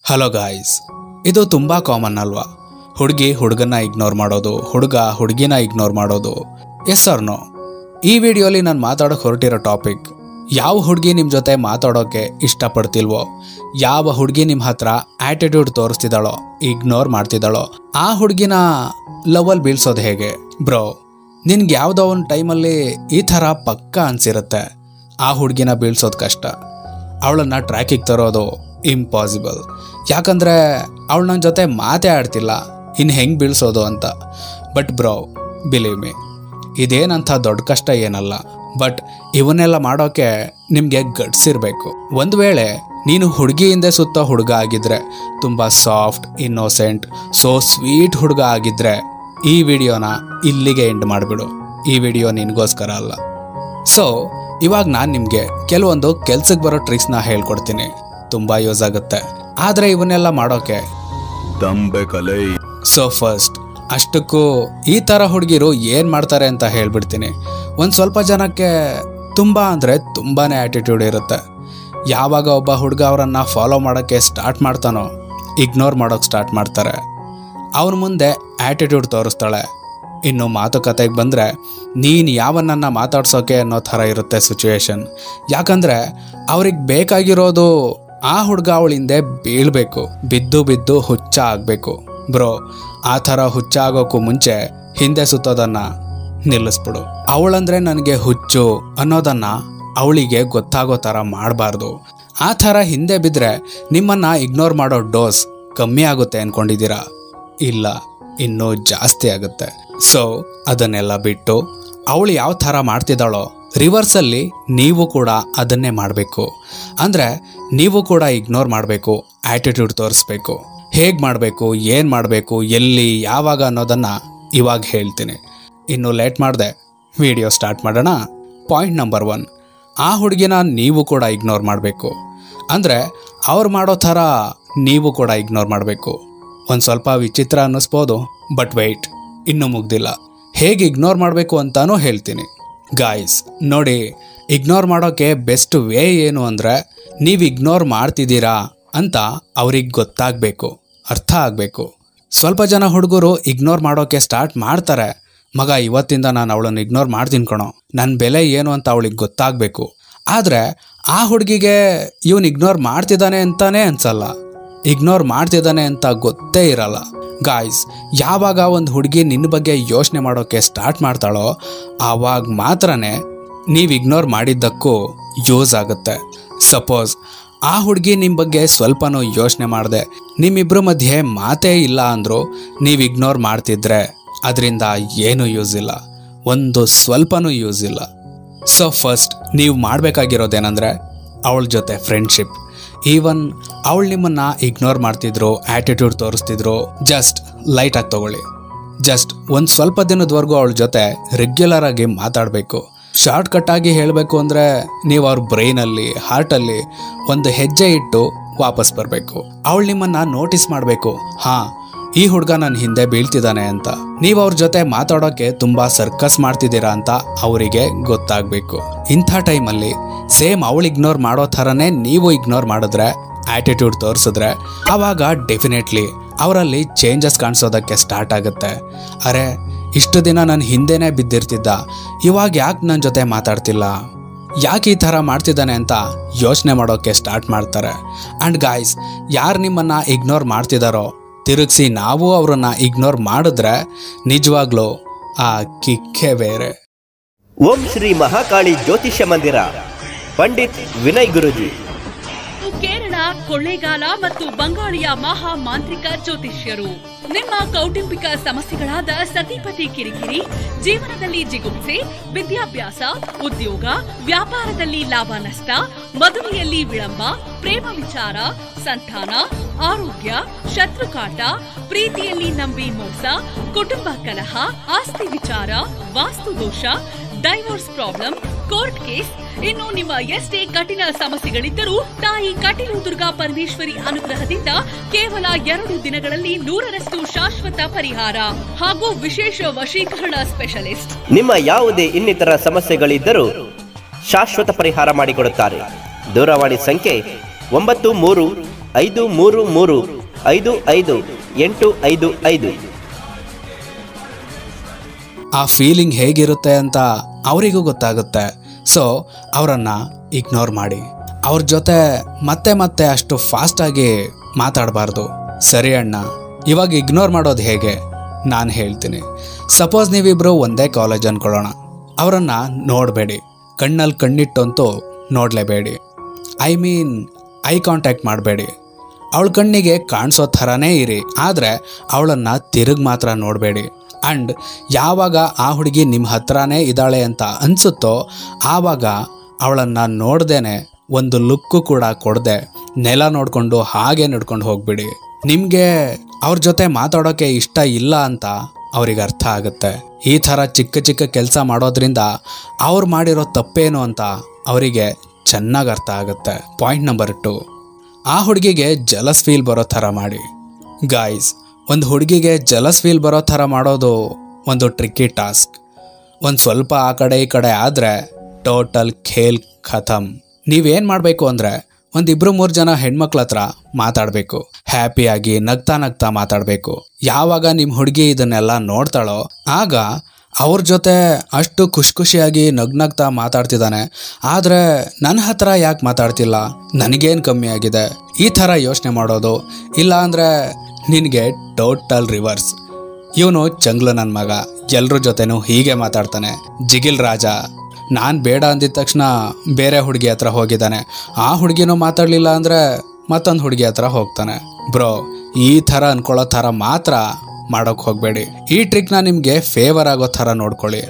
hello guys ಇದು ತುಂಬ common ಅಲ್ವಾ ಹುಡುಗಿ ಹುಡುಗನ್ನ ಇಗ್ನೋರ್ ಮಾಡೋದು ಹುಡುಗ ಹುಡುಗಿನ ಇಗ್ನೋರ್ ಮಾಡೋದು ಎಸ್ ಆರ್ ನೋ ಈ ವಿಡಿಯೋಲಿ ನಾನು ಮಾತಾಡೋಕೆ ಹೊರಟಿರೋ ಟಾಪಿಕ್ ಯಾವ ಹುಡುಗಿ ನಿಮ್ಮ ಜೊತೆ ಮಾತಾಡೋಕೆ ಇಷ್ಟಪಡ್ತಿಲ್ವೋ ಯಾವ ಹುಡುಗಿ ನಿಮ್ಮ ಹತ್ರ ಆಟಿಟ್ಯೂಡ್ ತೋರಿಸ್ತಿದ್ದಾಳೋ ಇಗ್ನೋರ್ ಮಾಡ್ತಿದ್ದಾಳೋ ಆ ಹುಡುಗಿನ ಲವಲ್ ಬೀಳ್ಸೋದು ಹೇಗೆ ಬ್ರೋ ನಿನ್ಗೆ ಯಾವುದೋ ಒಂದು ಟೈಮಲ್ಲಿ ಈ ಥರ ಪಕ್ಕ ಅನ್ಸಿರುತ್ತೆ ಆ ಹುಡುಗಿನ ಬೀಳ್ಸೋದು ಕಷ್ಟ ಅವಳನ್ನ ಟ್ರ್ಯಾಕಿಗೆ ತರೋದು ಇಂಪಾಸಿಬಲ್ ಯಾಕಂದರೆ ಅವಳು ನನ್ನ ಜೊತೆ ಮಾತೇ ಆಡ್ತಿಲ್ಲ ಇನ್ನು ಹೆಂಗೆ ಬೀಳ್ಸೋದು ಅಂತ ಬಟ್ ಬ್ರೋ ಬಿಲೀವ್ ಮಿ ಇದೇನಂಥ ದೊಡ್ಡ ಕಷ್ಟ ಏನಲ್ಲ ಬಟ್ ಇವನ್ನೆಲ್ಲ ಮಾಡೋಕೆ ನಿಮಗೆ ಗಟ್ಸ್ ಇರಬೇಕು ಒಂದು ವೇಳೆ ನೀನು ಹುಡುಗಿ ಹಿಂದೆ ಸುತ್ತ ಹುಡುಗ ಆಗಿದ್ರೆ ತುಂಬ ಸಾಫ್ಟ್ ಇನ್ನೋಸೆಂಟ್ ಸೋ ಸ್ವೀಟ್ ಹುಡುಗ ಆಗಿದ್ರೆ ಈ ವಿಡಿಯೋನ ಇಲ್ಲಿಗೆ ಎಂಡ್ ಮಾಡಿಬಿಡು ಈ ವಿಡಿಯೋ ನಿನಗೋಸ್ಕರ ಅಲ್ಲ ಸೊ ಇವಾಗ ನಾನು ನಿಮಗೆ ಕೆಲವೊಂದು ಕೆಲ್ಸಕ್ಕೆ ಬರೋ ಟ್ರಿಕ್ಸ್ನ ಹೇಳ್ಕೊಡ್ತೀನಿ ತುಂಬ ಯೂಸ್ ಆಗುತ್ತೆ ಆದರೆ ಇವನ್ನೆಲ್ಲ ಮಾಡೋಕೆ ದಂಬೆ ಕಲೈ ಸೊ ಫಸ್ಟ್ ಅಷ್ಟಕ್ಕೂ ಈ ಥರ ಹುಡುಗಿರು ಏನು ಮಾಡ್ತಾರೆ ಅಂತ ಹೇಳ್ಬಿಡ್ತೀನಿ ಒಂದು ಸ್ವಲ್ಪ ಜನಕ್ಕೆ ತುಂಬ ಅಂದರೆ ತುಂಬಾ ಆ್ಯಟಿಟ್ಯೂಡ್ ಇರುತ್ತೆ ಯಾವಾಗ ಒಬ್ಬ ಹುಡುಗ ಅವರನ್ನು ಫಾಲೋ ಮಾಡೋಕ್ಕೆ ಸ್ಟಾರ್ಟ್ ಮಾಡ್ತಾನೋ ಇಗ್ನೋರ್ ಮಾಡೋಕ್ಕೆ ಸ್ಟಾರ್ಟ್ ಮಾಡ್ತಾರೆ ಅವನ ಮುಂದೆ ಆ್ಯಟಿಟ್ಯೂಡ್ ತೋರಿಸ್ತಾಳೆ ಇನ್ನು ಮಾತುಕತೆಗೆ ಬಂದರೆ ನೀನು ಯಾವನ್ನ ಮಾತಾಡ್ಸೋಕೆ ಅನ್ನೋ ಥರ ಇರುತ್ತೆ ಸಿಚುವೇಶನ್ ಯಾಕಂದರೆ ಅವ್ರಿಗೆ ಬೇಕಾಗಿರೋದು ಆ ಹುಡುಗ ಅವಳ ಹಿಂದೆ ಬೀಳಬೇಕು ಬಿದ್ದು ಬಿದ್ದು ಹುಚ್ಚ ಆಗಬೇಕು ಬ್ರೋ ಆ ಥರ ಹುಚ್ಚ ಆಗೋಕ್ಕೂ ಮುಂಚೆ ಹಿಂದೆ ಸುತ್ತೋದನ್ನ ನಿಲ್ಲಿಸ್ಬಿಡು ಅವಳಂದ್ರೆ ನನಗೆ ಹುಚ್ಚು ಅನ್ನೋದನ್ನ ಅವಳಿಗೆ ಗೊತ್ತಾಗೋ ಥರ ಮಾಡಬಾರ್ದು ಆ ಥರ ಹಿಂದೆ ಬಿದ್ದರೆ ನಿಮ್ಮನ್ನ ಇಗ್ನೋರ್ ಮಾಡೋ ಡೋಸ್ ಕಮ್ಮಿ ಆಗುತ್ತೆ ಅನ್ಕೊಂಡಿದ್ದೀರಾ ಇಲ್ಲ ಇನ್ನೂ ಜಾಸ್ತಿ ಆಗುತ್ತೆ ಸೊ ಅದನ್ನೆಲ್ಲ ಬಿಟ್ಟು ಅವಳು ಯಾವ ಥರ ಮಾಡ್ತಿದ್ದಾಳೋ ರಿವರ್ಸಲ್ಲಿ ನೀವು ಕೂಡ ಅದನ್ನೇ ಮಾಡಬೇಕು ಅಂದರೆ ನೀವು ಕೂಡ ಇಗ್ನೋರ್ ಮಾಡಬೇಕು ಆ್ಯಟಿಟ್ಯೂಡ್ ತೋರಿಸ್ಬೇಕು ಹೇಗೆ ಮಾಡಬೇಕು ಏನು ಮಾಡಬೇಕು ಎಲ್ಲಿ ಯಾವಾಗ ಅನ್ನೋದನ್ನು ಇವಾಗ ಹೇಳ್ತೀನಿ ಇನ್ನು ಲೇಟ್ ಮಾಡಿದೆ ವಿಡಿಯೋ ಸ್ಟಾರ್ಟ್ ಮಾಡೋಣ ಪಾಯಿಂಟ್ ನಂಬರ್ ಒನ್ ಆ ಹುಡುಗಿನ ನೀವು ಕೂಡ ಇಗ್ನೋರ್ ಮಾಡಬೇಕು ಅಂದರೆ ಅವ್ರು ಮಾಡೋ ಥರ ನೀವು ಕೂಡ ಇಗ್ನೋರ್ ಮಾಡಬೇಕು ಒಂದು ಸ್ವಲ್ಪ ವಿಚಿತ್ರ ಅನ್ನಿಸ್ಬೋದು ಬಟ್ ವೆಯ್ಟ್ ಇನ್ನೂ ಮುಗ್ದಿಲ್ಲ ಹೇಗೆ ಇಗ್ನೋರ್ ಮಾಡಬೇಕು ಅಂತಾನೂ ಹೇಳ್ತೀನಿ ಗಾಯ್ಸ್ ನೋಡಿ ಇಗ್ನೋರ್ ಮಾಡೋಕ್ಕೆ ಬೆಸ್ಟ್ ವೇ ಏನು ಅಂದರೆ ನೀವು ಇಗ್ನೋರ್ ಮಾಡ್ತಿದ್ದೀರಾ ಅಂತ ಅವ್ರಿಗೆ ಗೊತ್ತಾಗಬೇಕು ಅರ್ಥ ಆಗಬೇಕು ಸ್ವಲ್ಪ ಜನ ಹುಡುಗರು ಇಗ್ನೋರ್ ಮಾಡೋಕ್ಕೆ ಸ್ಟಾರ್ಟ್ ಮಾಡ್ತಾರೆ ಮಗ ಇವತ್ತಿಂದ ನಾನು ಅವಳನ್ನು ಇಗ್ನೋರ್ ಮಾಡ್ತೀನಿ ಕಣೋ ನನ್ನ ಬೆಲೆ ಏನು ಅಂತ ಅವಳಿಗೆ ಗೊತ್ತಾಗಬೇಕು ಆದರೆ ಆ ಹುಡುಗಿಗೆ ಇವನು ಇಗ್ನೋರ್ ಮಾಡ್ತಿದ್ದಾನೆ ಅಂತಾನೇ ಅನ್ಸಲ್ಲ ಇಗ್ನೋರ್ ಮಾಡ್ತಿದ್ದಾನೆ ಅಂತ ಗೊತ್ತೇ ಇರಲ್ಲ ಗಾಯ್ಸ್ ಯಾವಾಗ ಒಂದು ಹುಡುಗಿ ನಿನ್ನ ಬಗ್ಗೆ ಯೋಚನೆ ಮಾಡೋಕ್ಕೆ ಸ್ಟಾರ್ಟ್ ಮಾಡ್ತಾಳೋ ಆವಾಗ ಮಾತ್ರನೇ ನೀವು ಇಗ್ನೋರ್ ಮಾಡಿದ್ದಕ್ಕೂ ಯೂಸ್ ಆಗುತ್ತೆ ಸಪೋಸ್ ಆ ಹುಡುಗಿ ನಿಮ್ಮ ಬಗ್ಗೆ ಸ್ವಲ್ಪನೂ ಯೋಚನೆ ಮಾಡಿದೆ ನಿಮ್ಮಿಬ್ಬರ ಮಧ್ಯೆ ಮಾತೇ ಇಲ್ಲ ಅಂದರೂ ನೀವು ಇಗ್ನೋರ್ ಮಾಡ್ತಿದ್ರೆ ಅದರಿಂದ ಏನೂ ಯೂಸ್ ಇಲ್ಲ ಒಂದು ಸ್ವಲ್ಪನೂ ಯೂಸ್ ಇಲ್ಲ ಸೊ ಫಸ್ಟ್ ನೀವು ಮಾಡಬೇಕಾಗಿರೋದೇನೆಂದರೆ ಅವಳ ಜೊತೆ ಫ್ರೆಂಡ್ಶಿಪ್ ಈವನ್ ಅವಳು ನಿಮ್ಮನ್ನು ಇಗ್ನೋರ್ ಮಾಡ್ತಿದ್ರು ಆ್ಯಟಿಟ್ಯೂಡ್ ತೋರಿಸ್ತಿದ್ರು ಜಸ್ಟ್ ಲೈಟಾಗಿ ತಗೊಳ್ಳಿ ಜಸ್ಟ್ ಒಂದು ಸ್ವಲ್ಪ ದಿನದವರೆಗೂ ಅವಳ ಜೊತೆ ರೆಗ್ಯುಲರ್ ಆಗಿ ಮಾತಾಡಬೇಕು ಶಾರ್ಟ್ ಕಟ್ ಆಗಿ ಹೇಳಬೇಕು ಅಂದರೆ ನೀವು ಅವ್ರ ಬ್ರೈನಲ್ಲಿ ಹಾರ್ಟಲ್ಲಿ ಒಂದು ಹೆಜ್ಜೆ ಇಟ್ಟು ವಾಪಸ್ ಬರಬೇಕು ಅವಳು ನಿಮ್ಮನ್ನು ನೋಟಿಸ್ ಮಾಡಬೇಕು ಹಾಂ ಈ ಹುಡುಗ ನನ್ನ ಹಿಂದೆ ಬೀಳ್ತಿದ್ದಾನೆ ಅಂತ ನೀವು ಅವ್ರ ಜೊತೆ ಮಾತಾಡೋಕೆ ತುಂಬಾ ಸರ್ಕಸ್ ಮಾಡ್ತಿದ್ದೀರಾ ಅಂತ ಅವರಿಗೆ ಗೊತ್ತಾಗಬೇಕು ಇಂಥ ಟೈಮಲ್ಲಿ ಸೇಮ್ ಅವಳು ಇಗ್ನೋರ್ ಮಾಡೋ ಥರನೇ ನೀವು ಇಗ್ನೋರ್ ಮಾಡಿದ್ರೆ ಆಟಿಟ್ಯೂಡ್ ತೋರಿಸಿದ್ರೆ ಆವಾಗ ಡೆಫಿನೆಟ್ಲಿ ಅವರಲ್ಲಿ ಚೇಂಜಸ್ ಕಾಣಿಸೋದಕ್ಕೆ ಸ್ಟಾರ್ಟ್ ಆಗುತ್ತೆ ಅರೆ ಇಷ್ಟು ದಿನ ನನ್ನ ಹಿಂದೆನೇ ಬಿದ್ದಿರ್ತಿದ್ದ ಇವಾಗ ಯಾಕೆ ನನ್ನ ಜೊತೆ ಮಾತಾಡ್ತಿಲ್ಲ ಯಾಕೆ ಈ ಥರ ಮಾಡ್ತಿದ್ದಾನೆ ಅಂತ ಯೋಚನೆ ಮಾಡೋಕ್ಕೆ ಸ್ಟಾರ್ಟ್ ಮಾಡ್ತಾರೆ ಆ್ಯಂಡ್ ಗಾಯ್ಸ್ ಯಾರು ನಿಮ್ಮನ್ನು ಇಗ್ನೋರ್ ಮಾಡ್ತಿದ್ದಾರೋ ತಿರುಗಿಸಿ ನಾವು ಅವರನ್ನ ಇಗ್ನೋರ್ ಮಾಡಿದ್ರೆ ನಿಜವಾಗ್ಲೂ ಆ ಕಿಕ್ಕೇ ಬೇರೆ ಓಂ ಶ್ರೀ ಮಹಾಕಾಳಿ ಜ್ಯೋತಿಷ್ಯ ಮಂದಿರ ಪಂಡಿತ್ ವಿನಯ್ ಗುರುಜಿ ಕೇರಳ ಕೊಳ್ಳೇಗಾಲ ಮತ್ತು ಬಂಗಾಳಿಯ ಮಹಾ ಮಾಂತ್ರಿಕ ಜ್ಯೋತಿಷ್ಯರು ನಿಮ್ಮ ಕೌಟುಂಬಿಕ ಸಮಸ್ಯೆಗಳಾದ ಸತಿಪತಿ ಕಿರಿಕಿರಿ ಜೀವನದಲ್ಲಿ ಜಿಗುಪ್ಸೆ ವಿದ್ಯಾಭ್ಯಾಸ ಉದ್ಯೋಗ ವ್ಯಾಪಾರದಲ್ಲಿ ಲಾಭ ನಷ್ಟ ಮದುವೆಯಲ್ಲಿ ವಿಳಂಬ ಪ್ರೇಮ ವಿಚಾರ ಸಂತಾನ ಆರೋಗ್ಯ ಶತ್ರುಕಾಟ ಪ್ರೀತಿಯಲ್ಲಿ ನಂಬಿ ಮೋಸ ಕುಟುಂಬ ಕಲಹ ಆಸ್ತಿ ವಿಚಾರ ವಾಸ್ತು ದೋಷ ಡೈವೋರ್ಸ್ ಪ್ರಾಬ್ಲಮ್ ಕೋರ್ಟ್ ಕೇಸ್ ಇನ್ನು ನಿಮ್ಮ ಎಷ್ಟೇ ಕಠಿಣ ಸಮಸ್ಯೆಗಳಿದ್ದರೂ ತಾಯಿ ಕಟೀಲು ದುರ್ಗಾ ಪರಮೇಶ್ವರಿ ಅನುಗ್ರಹದಿಂದ ಕೇವಲ ಎರಡು ದಿನಗಳಲ್ಲಿ ನೂರರಷ್ಟು ಶಾಶ್ವತ ಪರಿಹಾರ ಹಾಗೂ ವಿಶೇಷ ವಶೀಕರಣ ಸ್ಪೆಷಲಿಸ್ಟ್ ನಿಮ್ಮ ಯಾವುದೇ ಇನ್ನಿತರ ಸಮಸ್ಯೆಗಳಿದ್ದರೂ ಶಾಶ್ವತ ಪರಿಹಾರ ಮಾಡಿಕೊಡುತ್ತಾರೆ ದೂರವಾಣಿ ಸಂಖ್ಯೆ ಒಂಬತ್ತು ಮೂರು ಐದು ಮೂರು ಮೂರು ಐದು ಐದು ಎಂಟು ಐದು ಐದು ಆ ಫೀಲಿಂಗ್ ಹೇಗಿರುತ್ತೆ ಅಂತ ಅವರಿಗೂ ಗೊತ್ತಾಗುತ್ತೆ ಸೊ ಅವರನ್ನು ಇಗ್ನೋರ್ ಮಾಡಿ ಅವ್ರ ಜೊತೆ ಮತ್ತೆ ಮತ್ತೆ ಅಷ್ಟು ಫಾಸ್ಟಾಗಿ ಮಾತಾಡಬಾರ್ದು ಸರಿ ಅಣ್ಣ ಇವಾಗ ಇಗ್ನೋರ್ ಮಾಡೋದು ಹೇಗೆ ನಾನು ಹೇಳ್ತೀನಿ ಸಪೋಸ್ ನೀವಿಬ್ರು ಒಂದೇ ಕಾಲೇಜ್ ಅನ್ಕೊಳ್ಳೋಣ ಅವರನ್ನು ನೋಡಬೇಡಿ ಕಣ್ಣಲ್ಲಿ ಕಣ್ಣಿಟ್ಟಂತೂ ನೋಡಲೇಬೇಡಿ ಐ ಮೀನ್ ಐ ಕಾಂಟ್ಯಾಕ್ಟ್ ಮಾಡಬೇಡಿ ಅವಳ ಕಣ್ಣಿಗೆ ಕಾಣಿಸೋ ಥರನೇ ಇರಿ ಆದರೆ ಅವಳನ್ನು ತಿರುಗಿ ಮಾತ್ರ ನೋಡಬೇಡಿ ಆ್ಯಂಡ್ ಯಾವಾಗ ಆ ಹುಡುಗಿ ನಿಮ್ಮ ಹತ್ರನೇ ಇದ್ದಾಳೆ ಅಂತ ಅನಿಸುತ್ತೋ ಆವಾಗ ಅವಳನ್ನು ನೋಡ್ದೇನೆ ಒಂದು ಲುಕ್ಕು ಕೂಡ ಕೊಡದೆ ನೆಲ ನೋಡಿಕೊಂಡು ಹಾಗೆ ನಡ್ಕೊಂಡು ಹೋಗ್ಬಿಡಿ ನಿಮಗೆ ಅವ್ರ ಜೊತೆ ಮಾತಾಡೋಕ್ಕೆ ಇಷ್ಟ ಇಲ್ಲ ಅಂತ ಅವ್ರಿಗೆ ಅರ್ಥ ಆಗುತ್ತೆ ಈ ಥರ ಚಿಕ್ಕ ಚಿಕ್ಕ ಕೆಲಸ ಮಾಡೋದ್ರಿಂದ ಅವ್ರು ಮಾಡಿರೋ ತಪ್ಪೇನು ಅಂತ ಅವರಿಗೆ ಚೆನ್ನಾಗಿ ಅರ್ಥ ಆಗುತ್ತೆ ಪಾಯಿಂಟ್ ನಂಬರ್ ಟು ಆ ಹುಡುಗಿಗೆ ಜಲಸ್ ಫೀಲ್ ಬರೋ ಥರ ಮಾಡಿ ಗಾಯ್ಸ್ ಒಂದು ಹುಡುಗಿಗೆ ಜಲಸ್ ಫೀಲ್ ಬರೋ ಥರ ಮಾಡೋದು ಒಂದು ಟ್ರಿಕ್ಕಿ ಟಾಸ್ಕ್ ಒಂದು ಸ್ವಲ್ಪ ಆ ಕಡೆ ಈ ಕಡೆ ಆದರೆ ಟೋಟಲ್ ಖೇಲ್ ಖತಮ್ ನೀವೇನು ಮಾಡಬೇಕು ಅಂದರೆ ಒಂದಿಬ್ರು ಮೂರು ಜನ ಹೆಣ್ಮಕ್ಳ ಹತ್ರ ಮಾತಾಡಬೇಕು ಹ್ಯಾಪಿಯಾಗಿ ನಗ್ತಾ ನಗ್ತಾ ಮಾತಾಡಬೇಕು ಯಾವಾಗ ನಿಮ್ಮ ಹುಡುಗಿ ಇದನ್ನೆಲ್ಲ ನೋಡ್ತಾಳೋ ಆಗ ಅವ್ರ ಜೊತೆ ಅಷ್ಟು ಖುಷಿ ಖುಷಿಯಾಗಿ ನಗ್ನಗ್ತಾ ಮಾತಾಡ್ತಿದ್ದಾನೆ ಆದರೆ ನನ್ನ ಹತ್ರ ಯಾಕೆ ಮಾತಾಡ್ತಿಲ್ಲ ನನಗೇನು ಕಮ್ಮಿ ಆಗಿದೆ ಈ ಥರ ಯೋಚನೆ ಮಾಡೋದು ಇಲ್ಲ ಅಂದರೆ ನಿನಗೆ ಟೋಟಲ್ ರಿವರ್ಸ್ ಇವನು ಚಂಗ್ಲು ನನ್ನ ಮಗ ಎಲ್ರ ಜೊತೆನೂ ಹೀಗೆ ಮಾತಾಡ್ತಾನೆ ಜಿಗಿಲ್ ರಾಜ ನಾನು ಬೇಡ ಅಂದಿದ ತಕ್ಷಣ ಬೇರೆ ಹುಡುಗಿ ಹತ್ರ ಹೋಗಿದ್ದಾನೆ ಆ ಹುಡುಗಿನೂ ಮಾತಾಡಲಿಲ್ಲ ಅಂದರೆ ಮತ್ತೊಂದು ಹುಡುಗಿ ಹತ್ರ ಹೋಗ್ತಾನೆ ಬ್ರೋ ಈ ಥರ ಅನ್ಕೊಳ್ಳೋ ಥರ ಮಾತ್ರ ಮಾಡೋಕ್ಕೆ ಹೋಗಬೇಡಿ ಈ ಟ್ರಿಕ್ನ ನಿಮಗೆ ಫೇವರ್ ಆಗೋ ಥರ ನೋಡ್ಕೊಳ್ಳಿ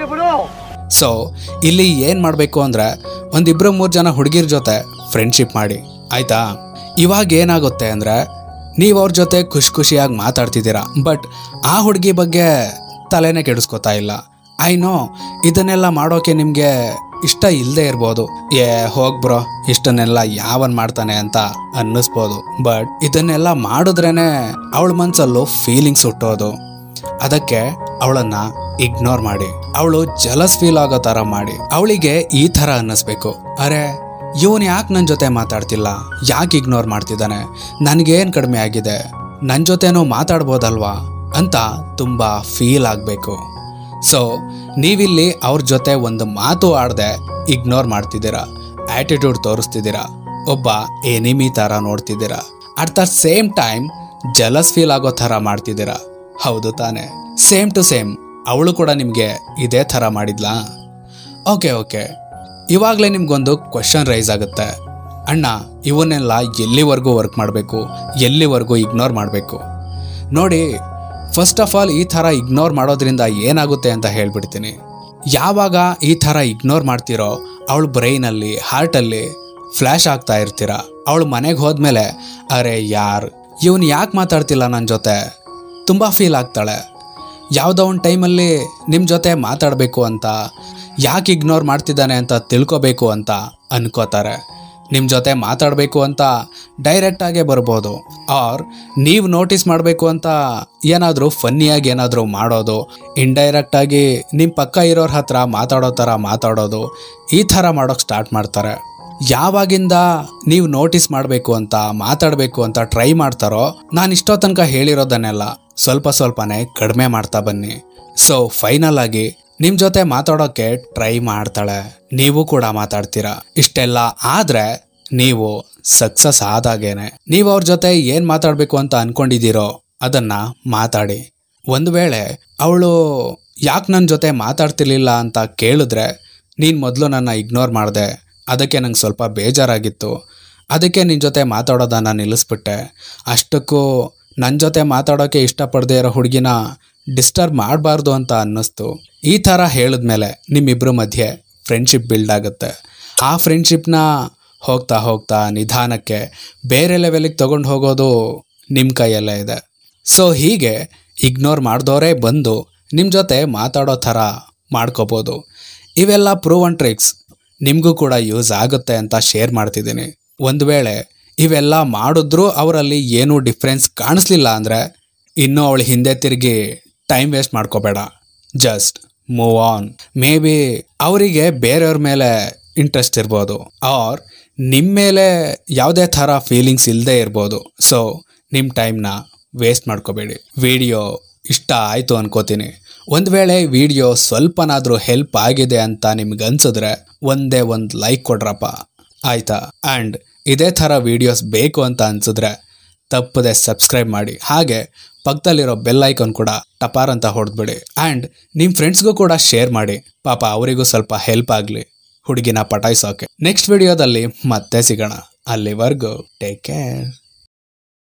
ಸೊ ಇಲ್ಲಿ ಏನು ಮಾಡಬೇಕು ಅಂದರೆ ಒಂದಿಬ್ರು ಮೂರು ಜನ ಹುಡುಗಿರ ಜೊತೆ ಫ್ರೆಂಡ್ಶಿಪ್ ಮಾಡಿ ಆಯಿತಾ ಇವಾಗ ಏನಾಗುತ್ತೆ ಅಂದರೆ ನೀವು ಅವ್ರ ಜೊತೆ ಖುಷಿ ಖುಷಿಯಾಗಿ ಮಾತಾಡ್ತಿದ್ದೀರಾ ಬಟ್ ಆ ಹುಡುಗಿ ಬಗ್ಗೆ ತಲೆನೇ ಕೆಡಿಸ್ಕೊತಾ ಇಲ್ಲ ಐ ನೋ ಇದನ್ನೆಲ್ಲ ಮಾಡೋಕೆ ನಿಮಗೆ ಇಷ್ಟ ಇಲ್ಲದೆ ಇರ್ಬೋದು ಏ ಹೋಗ್ ಬ್ರೋ ಇಷ್ಟನ್ನೆಲ್ಲ ಯಾವನ್ ಮಾಡ್ತಾನೆ ಅಂತ ಅನ್ನಿಸ್ಬೋದು ಬಟ್ ಇದನ್ನೆಲ್ಲ ಮಾಡಿದ್ರೇನೆ ಅವಳ ಮನಸ್ಸಲ್ಲೂ ಫೀಲಿಂಗ್ಸ್ ಹುಟ್ಟೋದು ಅದಕ್ಕೆ ಅವಳನ್ನ ಇಗ್ನೋರ್ ಮಾಡಿ ಅವಳು ಜಲಸ್ ಫೀಲ್ ಆಗೋ ಥರ ಮಾಡಿ ಅವಳಿಗೆ ಈ ಥರ ಅನ್ನಿಸ್ಬೇಕು ಅರೆ ಇವನು ಯಾಕೆ ನನ್ನ ಜೊತೆ ಮಾತಾಡ್ತಿಲ್ಲ ಯಾಕೆ ಇಗ್ನೋರ್ ಮಾಡ್ತಿದ್ದಾನೆ ನನಗೇನು ಕಡಿಮೆ ಆಗಿದೆ ನನ್ನ ಜೊತೆನೂ ಮಾತಾಡ್ಬೋದಲ್ವಾ ಅಂತ ತುಂಬ ಫೀಲ್ ಆಗಬೇಕು ಸೊ ನೀವಿಲ್ಲಿ ಅವ್ರ ಜೊತೆ ಒಂದು ಮಾತು ಆಡದೆ ಇಗ್ನೋರ್ ಮಾಡ್ತಿದ್ದೀರಾ ಆಟಿಟ್ಯೂಡ್ ತೋರಿಸ್ತಿದ್ದೀರಾ ಒಬ್ಬ ಎನಿಮಿ ಥರ ನೋಡ್ತಿದ್ದೀರಾ at the same time jealous feel ಆಗೋ ಥರ ಮಾಡ್ತಿದ್ದೀರಾ ಹೌದು ತಾನೆ ಸೇಮ್ ಟು ಸೇಮ್ ಅವಳು ಕೂಡ ನಿಮಗೆ ಇದೇ ಥರ ಮಾಡಿದ್ಲಾ ಓಕೆ ಓಕೆ ಇವಾಗಲೇ ನಿಮ್ಗೊಂದು ಕ್ವಶನ್ ರೈಸ್ ಆಗುತ್ತೆ ಅಣ್ಣ ಇವನ್ನೆಲ್ಲ ಎಲ್ಲಿವರೆಗೂ ವರ್ಕ್ ಮಾಡಬೇಕು ಎಲ್ಲಿವರೆಗೂ ಇಗ್ನೋರ್ ಮಾಡಬೇಕು ನೋಡಿ ಫಸ್ಟ್ ಆಫ್ ಆಲ್ ಈ ಥರ ಇಗ್ನೋರ್ ಮಾಡೋದ್ರಿಂದ ಏನಾಗುತ್ತೆ ಅಂತ ಹೇಳ್ಬಿಡ್ತೀನಿ ಯಾವಾಗ ಈ ಥರ ಇಗ್ನೋರ್ ಮಾಡ್ತಿರೋ ಅವಳ ಬ್ರೈನಲ್ಲಿ ಹಾರ್ಟಲ್ಲಿ ಫ್ಲ್ಯಾಶ್ ಆಗ್ತಾ ಇರ್ತೀರ ಅವಳು ಮನೆಗೆ ಹೋದ್ಮೇಲೆ ಅರೆ ಯಾರ್ ಇವನು ಯಾಕೆ ಮಾತಾಡ್ತಿಲ್ಲ ನನ್ನ ಜೊತೆ ತುಂಬ ಫೀಲ್ ಆಗ್ತಾಳೆ ಯಾವುದೋ ಒಂದು ಟೈಮಲ್ಲಿ ನಿಮ್ಮ ಜೊತೆ ಮಾತಾಡಬೇಕು ಅಂತ ಯಾಕೆ ಇಗ್ನೋರ್ ಮಾಡ್ತಿದ್ದಾನೆ ಅಂತ ತಿಳ್ಕೊಬೇಕು ಅಂತ ಅನ್ಕೋತಾರೆ ನಿಮ್ಮ ಜೊತೆ ಮಾತಾಡಬೇಕು ಅಂತ ಡೈರೆಕ್ಟಾಗೇ ಬರ್ಬೋದು ಆರ್ ನೀವು ನೋಟಿಸ್ ಮಾಡಬೇಕು ಅಂತ ಏನಾದರೂ ಫನ್ನಿಯಾಗಿ ಏನಾದರೂ ಮಾಡೋದು ಇಂಡೈರೆಕ್ಟಾಗಿ ನಿಮ್ಮ ಪಕ್ಕ ಇರೋರ ಹತ್ರ ಮಾತಾಡೋ ಥರ ಮಾತಾಡೋದು ಈ ಥರ ಮಾಡೋಕ್ಕೆ ಸ್ಟಾರ್ಟ್ ಮಾಡ್ತಾರೆ ಯಾವಾಗಿಂದ ನೀವು ನೋಟಿಸ್ ಮಾಡಬೇಕು ಅಂತ ಮಾತಾಡಬೇಕು ಅಂತ ಟ್ರೈ ಮಾಡ್ತಾರೋ ನಾನು ಇಷ್ಟೋ ತನಕ ಹೇಳಿರೋದನ್ನೆಲ್ಲ ಸ್ವಲ್ಪ ಸ್ವಲ್ಪನೇ ಕಡಿಮೆ ಮಾಡ್ತಾ ಬನ್ನಿ ಸೊ ಫೈನಲ್ ಆಗಿ ನಿಮ್ಮ ಜೊತೆ ಮಾತಾಡೋಕ್ಕೆ ಟ್ರೈ ಮಾಡ್ತಾಳೆ ನೀವು ಕೂಡ ಮಾತಾಡ್ತೀರಾ ಇಷ್ಟೆಲ್ಲ ಆದ್ರೆ ನೀವು ಸಕ್ಸಸ್ ಆದಾಗೇನೆ ನೀವು ಅವ್ರ ಜೊತೆ ಏನು ಮಾತಾಡಬೇಕು ಅಂತ ಅನ್ಕೊಂಡಿದ್ದೀರೋ ಅದನ್ನ ಮಾತಾಡಿ ಒಂದು ವೇಳೆ ಅವಳು ಯಾಕೆ ನನ್ನ ಜೊತೆ ಮಾತಾಡ್ತಿರ್ಲಿಲ್ಲ ಅಂತ ಕೇಳಿದ್ರೆ ನೀನು ಮೊದಲು ನನ್ನ ಇಗ್ನೋರ್ ಮಾಡಿದೆ ಅದಕ್ಕೆ ನಂಗೆ ಸ್ವಲ್ಪ ಬೇಜಾರಾಗಿತ್ತು ಅದಕ್ಕೆ ನಿನ್ನ ಜೊತೆ ಮಾತಾಡೋದನ್ನು ನಿಲ್ಲಿಸ್ಬಿಟ್ಟೆ ಅಷ್ಟಕ್ಕೂ ನನ್ನ ಜೊತೆ ಮಾತಾಡೋಕ್ಕೆ ಇಷ್ಟಪಡದೇ ಇರೋ ಹುಡುಗಿನ ಡಿಸ್ಟರ್ಬ್ ಮಾಡಬಾರ್ದು ಅಂತ ಅನ್ನಿಸ್ತು ಈ ಥರ ಹೇಳಿದ್ಮೇಲೆ ನಿಮ್ಮಿಬ್ಬರ ಮಧ್ಯೆ ಫ್ರೆಂಡ್ಶಿಪ್ ಬಿಲ್ಡ್ ಆಗುತ್ತೆ ಆ ಫ್ರೆಂಡ್ಶಿಪ್ನ ಹೋಗ್ತಾ ಹೋಗ್ತಾ ನಿಧಾನಕ್ಕೆ ಬೇರೆ ಲೆವೆಲಿಗೆ ತೊಗೊಂಡು ಹೋಗೋದು ನಿಮ್ಮ ಕೈಯಲ್ಲೇ ಇದೆ ಸೊ ಹೀಗೆ ಇಗ್ನೋರ್ ಮಾಡಿದವರೇ ಬಂದು ನಿಮ್ಮ ಜೊತೆ ಮಾತಾಡೋ ಥರ ಮಾಡ್ಕೋಬೋದು ಇವೆಲ್ಲ ಪ್ರೂವನ್ ಟ್ರಿಕ್ಸ್ ನಿಮಗೂ ಕೂಡ ಯೂಸ್ ಆಗುತ್ತೆ ಅಂತ ಶೇರ್ ಮಾಡ್ತಿದ್ದೀನಿ ಒಂದು ವೇಳೆ ಇವೆಲ್ಲ ಮಾಡಿದ್ರೂ ಅವರಲ್ಲಿ ಏನೂ ಡಿಫ್ರೆನ್ಸ್ ಕಾಣಿಸ್ಲಿಲ್ಲ ಅಂದರೆ ಇನ್ನೂ ಅವಳು ಹಿಂದೆ ತಿರುಗಿ ಟೈಮ್ ವೇಸ್ಟ್ ಮಾಡ್ಕೋಬೇಡ just move on maybe ಅವರಿಗೆ ಬೇರೆಯವ್ರ ಮೇಲೆ ಇಂಟ್ರೆಸ್ಟ್ ಇರ್ಬೋದು ಆರ್ ನಿಮ್ಮ ಮೇಲೆ ಯಾವುದೇ ಥರ ಫೀಲಿಂಗ್ಸ್ ಇಲ್ಲದೆ ಇರ್ಬೋದು ಸೊ ನಿಮ್ಮ ಟೈಮ್ನ ವೇಸ್ಟ್ ಮಾಡ್ಕೋಬೇಡಿ ವಿಡಿಯೋ ಇಷ್ಟ ಆಯಿತು ಅನ್ಕೋತೀನಿ ಒಂದು ವೇಳೆ ವಿಡಿಯೋ ಸ್ವಲ್ಪನಾದರೂ ಹೆಲ್ಪ್ ಆಗಿದೆ ಅಂತ ನಿಮ್ಗೆ ಅನ್ಸಿದ್ರೆ ಒಂದೇ ಒಂದು ಲೈಕ್ ಕೊಡ್ರಪ್ಪ ಆಯ್ತಾ ಆ್ಯಂಡ್ ಇದೇ ಥರ ವಿಡಿಯೋಸ್ ಬೇಕು ಅಂತ ಅನ್ಸಿದ್ರೆ ತಪ್ಪದೆ ಸಬ್ಸ್ಕ್ರೈಬ್ ಮಾಡಿ ಹಾಗೆ ಪಕ್ಕದಲ್ಲಿರೋ ಬೆಲ್ ಐಕಾನ್ ಕೂಡ ಟಪಾರ್ ಅಂತ ಹೊಡೆದ್ಬಿಡಿ ಆ್ಯಂಡ್ ನಿಮ್ಮ ಫ್ರೆಂಡ್ಸ್ಗೂ ಕೂಡ ಶೇರ್ ಮಾಡಿ ಪಾಪ ಅವರಿಗೂ ಸ್ವಲ್ಪ ಹೆಲ್ಪ್ ಆಗಲಿ ಹುಡುಗಿನ ಪಟಾಯಿಸೋಕೆ ನೆಕ್ಸ್ಟ್ ವಿಡಿಯೋದಲ್ಲಿ ಮತ್ತೆ ಸಿಗೋಣ ಅಲ್ಲಿವರೆಗೂ ಟೇಕ್ ಕೇರ್